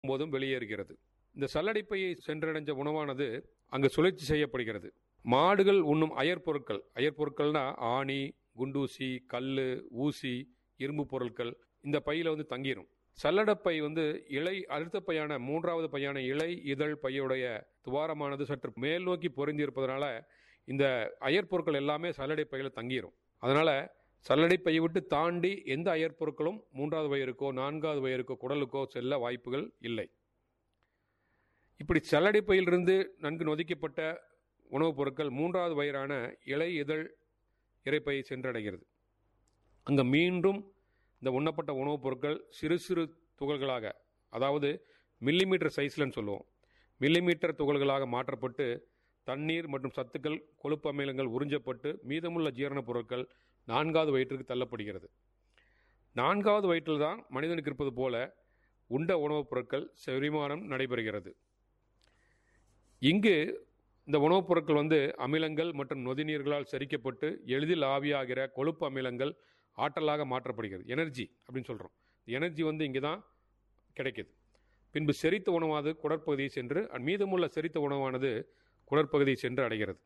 உட்கொள்ளும் போதும் வெளியேறுகிறது இந்த சல்லடைப்பையை சென்றடைஞ்ச உணவானது அங்கு சுழற்சி செய்யப்படுகிறது மாடுகள் உண்ணும் அயற் பொருட்கள் அயற் பொருட்கள்னா ஆணி குண்டூசி கல் ஊசி இரும்பு பொருட்கள் இந்த பையில வந்து தங்கிரும் சல்லடப்பை வந்து இலை அடுத்த பையான மூன்றாவது பையான இலை இதழ் பையுடைய துவாரமானது சற்று மேல் நோக்கி பொருந்தி இருப்பதனால இந்த அயற் பொருட்கள் எல்லாமே சல்லடை பையில தங்கிரும் அதனால சல்லடை பையை விட்டு தாண்டி எந்த அயற் பொருட்களும் மூன்றாவது வயருக்கோ நான்காவது வயருக்கோ குடலுக்கோ செல்ல வாய்ப்புகள் இல்லை இப்படி சல்லடை பையிலிருந்து நன்கு நொதிக்கப்பட்ட உணவுப் பொருட்கள் மூன்றாவது வயிறான இலை இதழ் இறைப்பையை சென்றடைகிறது அங்கே மீண்டும் இந்த உண்ணப்பட்ட உணவுப் பொருட்கள் சிறு சிறு துகள்களாக அதாவது மில்லிமீட்டர் சைஸ்லன்னு சொல்லுவோம் மில்லிமீட்டர் துகள்களாக மாற்றப்பட்டு தண்ணீர் மற்றும் சத்துக்கள் கொழுப்பு அமிலங்கள் உறிஞ்சப்பட்டு மீதமுள்ள ஜீரணப் பொருட்கள் நான்காவது வயிற்றுக்கு தள்ளப்படுகிறது நான்காவது வயிற்றில் தான் மனிதனுக்கு இருப்பது போல உண்ட உணவுப் பொருட்கள் செரிமானம் நடைபெறுகிறது இங்கு இந்த உணவுப் பொருட்கள் வந்து அமிலங்கள் மற்றும் நொதிநீர்களால் செரிக்கப்பட்டு எளிதில் ஆவியாகிற கொழுப்பு அமிலங்கள் ஆற்றலாக மாற்றப்படுகிறது எனர்ஜி அப்படின்னு சொல்கிறோம் எனர்ஜி வந்து இங்கே தான் கிடைக்குது பின்பு செரித்த உணவானது குடற்பகுதியை சென்று மீதமுள்ள செரித்த உணவானது குடற்பகுதியை சென்று அடைகிறது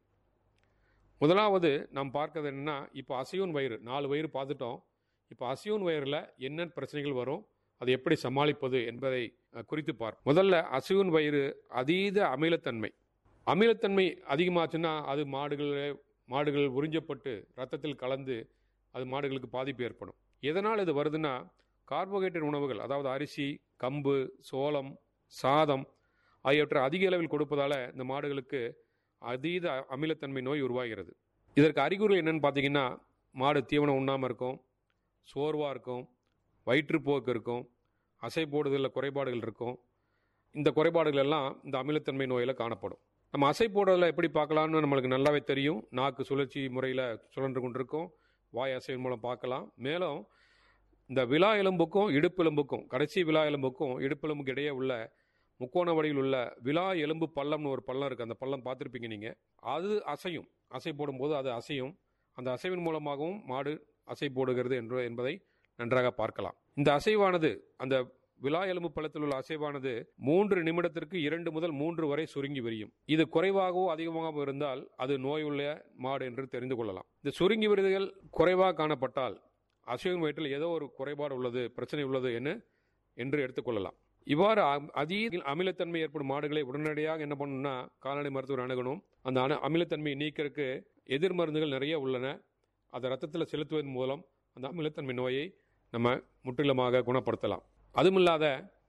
முதலாவது நாம் பார்க்கறது என்னன்னா இப்போ அசையூன் வயிறு நாலு வயிறு பார்த்துட்டோம் இப்போ அசையூன் வயிறில் என்ன பிரச்சனைகள் வரும் அதை எப்படி சமாளிப்பது என்பதை அஹ், குறித்து பார் முதல்ல அசையூன் வயிறு அதீத அமிலத்தன்மை அமிலத்தன்மை அதிகமாச்சுன்னா அது மாடுகள் மாடுகள் உறிஞ்சப்பட்டு ரத்தத்தில் கலந்து அது மாடுகளுக்கு பாதிப்பு ஏற்படும் எதனால் இது வருதுன்னா கார்போஹைட்ரேட் உணவுகள் அதாவது அரிசி கம்பு சோளம் சாதம் ஆகியவற்றை அதிக அளவில் கொடுப்பதால இந்த மாடுகளுக்கு அதீத அமிலத்தன்மை நோய் உருவாகிறது இதற்கு அறிகுறிகள் என்னன்னு பார்த்தீங்கன்னா மாடு தீவனம் உண்ணாமல் இருக்கும் சோர்வாக இருக்கும் வயிற்றுப்போக்கு இருக்கும் அசை போடுதலில் குறைபாடுகள் இருக்கும் இந்த குறைபாடுகள் எல்லாம் இந்த அமிலத்தன்மை நோயில் காணப்படும் நம்ம அசை போடுறதில் எப்படி பார்க்கலாம்னு நம்மளுக்கு நல்லாவே தெரியும் நாக்கு சுழற்சி முறையில் சுழன்று கொண்டிருக்கும் வாய் அசைவின் மூலம் பார்க்கலாம் மேலும் இந்த விலா எலும்புக்கும் இடுப்பு எலும்புக்கும் கடைசி விலா எலும்புக்கும் இடுப்பு எலும்புக்கு இடையே உள்ள முக்கோண வடிவில் உள்ள விலா எலும்பு பள்ளம்னு ஒரு பள்ளம் இருக்குது அந்த பள்ளம் பார்த்துருப்பீங்க நீங்கள் அது அசையும் அசை போடும்போது அது அசையும் அந்த அசைவின் மூலமாகவும் மாடு அசை போடுகிறது என்று என்பதை நன்றாக பார்க்கலாம் இந்த அசைவானது அந்த விலா எலும்பு பள்ளத்தில் உள்ள அசைவானது மூன்று நிமிடத்திற்கு இரண்டு முதல் மூன்று வரை சுருங்கி விரியும் இது குறைவாகவோ அதிகமாகவோ இருந்தால் அது நோயுள்ள மாடு என்று தெரிந்து கொள்ளலாம் இந்த சுருங்கி விருதுகள் குறைவாக காணப்பட்டால் அசைவின் வயிற்றில் ஏதோ ஒரு குறைபாடு உள்ளது பிரச்சனை உள்ளது என்ன என்று எடுத்துக்கொள்ளலாம் இவ்வாறு அ- அதீத அமிலத்தன்மை ஏற்படும் மாடுகளை உடனடியாக என்ன பண்ணணும்னா கால்நடை மருத்துவர் அணுகணும் அந்த அணு அமிலத்தன்மையை நீக்கிறதுக்கு எதிர் மருந்துகள் நிறைய உள்ளன அதை ரத்தத்தில் செலுத்துவதன் மூலம் அந்த அமிலத்தன்மை நோயை நம்ம முற்றிலுமாக குணப்படுத்தலாம் அதுமில்லாத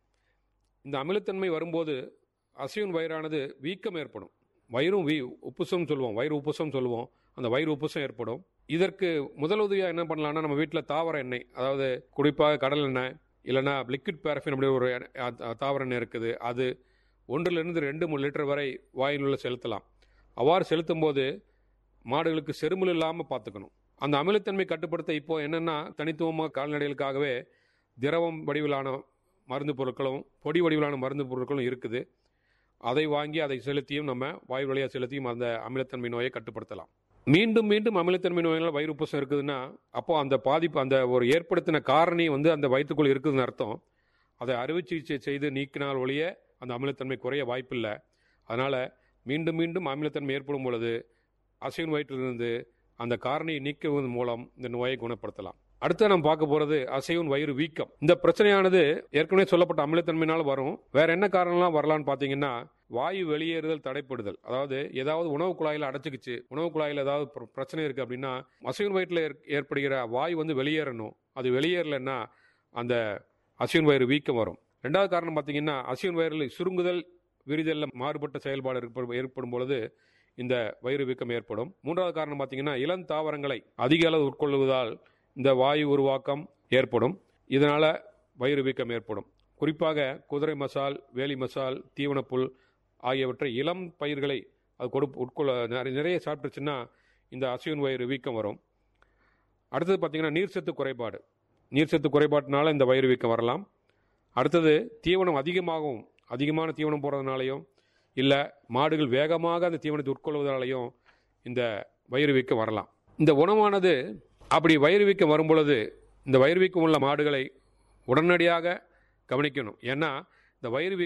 இந்த அமிலத்தன்மை வரும்போது அசைவின் வயிறானது வீக்கம் ஏற்படும் வயிறும் வீ உப்புசம் சொல்லுவோம் வயிறு உப்புசம் சொல்லுவோம் அந்த வயிறு உப்புசம் ஏற்படும் இதற்கு முதலுதவியாக என்ன பண்ணலாம்னா நம்ம வீட்டில் தாவர எண்ணெய் அதாவது குறிப்பாக கடல் எண்ணெய் இல்லைன்னா லிக்விட் பேரஃபின் அப்படி ஒரு எண்ணெய், அ- அ- தாவர எண்ணெய் இருக்குது அது ஒன்றிலிருந்து ரெண்டு மூணு லிட்டர் வரை வாயிலுள்ள செலுத்தலாம் அவ்வாறு செலுத்தும் போது மாடுகளுக்கு செருமல் இல்லாமல் பார்த்துக்கணும் அந்த அமிலத்தன்மை கட்டுப்படுத்த இப்போ என்னென்னா தனித்துவமாக கால்நடைகளுக்காகவே திரவம் வடிவிலான மருந்து பொருட்களும் பொடி வடிவிலான மருந்து பொருட்களும் இருக்குது அதை வாங்கி அதை செலுத்தியும் நம்ம வாயு வழியாக செலுத்தியும் அந்த அமிலத்தன்மை நோயை கட்டுப்படுத்தலாம் மீண்டும் மீண்டும் அமிலத்தன்மை நோயினால் வயிறு உப்புசம் இருக்குதுன்னா அப்போ அந்த பாதிப்பு அந்த ஒரு ஏற்படுத்தின காரணி வந்து அந்த வயிற்றுக்குள் இருக்குதுன்னு அர்த்தம் அதை அறுவை சிகிச்சை செய்து நீக்கினால் ஒழிய அந்த அமிலத்தன்மை குறைய வாய்ப்பில்லை அதனால் மீண்டும் மீண்டும் அமிலத்தன்மை ஏற்படும் பொழுது அசைவின் வயிற்றிலிருந்து அந்த காரணியை நீக்குவதன் மூலம் இந்த நோயை குணப்படுத்தலாம் அடுத்து நம்ம பார்க்க போறது அசைவின் வயிறு வீக்கம் இந்த பிரச்சனையானது ஏற்கனவே சொல்லப்பட்ட அமிலத்தன்மையினால் வரும் வேற என்ன காரணம்லாம் வரலாம்னு பார்த்தீங்கன்னா வாயு வெளியேறுதல் தடைப்படுதல் அதாவது ஏதாவது உணவு குழாயில் அடைச்சிக்கிச்சு உணவு குழாயில் ஏதாவது பிர- பிரச்சனை இருக்கு அப்படின்னா அசைவின் வயிற்றில் ஏற்- ஏற்படுகிற வாயு வந்து வெளியேறணும் அது வெளியேறலைன்னா அந்த அசைவின் வயிறு வீக்கம் வரும் ரெண்டாவது காரணம் பார்த்தீங்கன்னா அசைவின் வயிறில் சுருங்குதல் விரிதலில் மாறுபட்ட செயல்பாடு ஏற்படும் ஏற்படும் பொழுது இந்த வயிறு வீக்கம் ஏற்படும் மூன்றாவது காரணம் பார்த்தீங்கன்னா இளம் தாவரங்களை அதிக அளவு உட்கொள்வதால் இந்த வாயு உருவாக்கம் ஏற்படும் இதனால் வயிறு வீக்கம் ஏற்படும் குறிப்பாக குதிரை மசால் வேலி மசால் தீவனப்புல் ஆகியவற்றை இளம் பயிர்களை அது கொடு உட்கொள்ள நிறைய நிறைய சாப்பிட்டுச்சுன்னா இந்த அசைவின் வயிறு வீக்கம் வரும் அடுத்தது பார்த்தீங்கன்னா நீர்ச்சத்து குறைபாடு நீர்ச்சத்து குறைபாட்டினால இந்த வயிறு வீக்கம் வரலாம் அடுத்தது தீவனம் அதிகமாகவும் அதிகமான தீவனம் போடுறதுனாலையும் இல்லை மாடுகள் வேகமாக அந்த தீவனத்தை உட்கொள்வதாலையும் இந்த வயிறு வீக்கம் வரலாம் இந்த உணவானது அப்படி வயிறு வீக்கம் வரும் பொழுது இந்த வயிறு வீக்கம் உள்ள மாடுகளை உடனடியாக கவனிக்கணும் ஏன்னா இந்த வயிறு வீக்கம்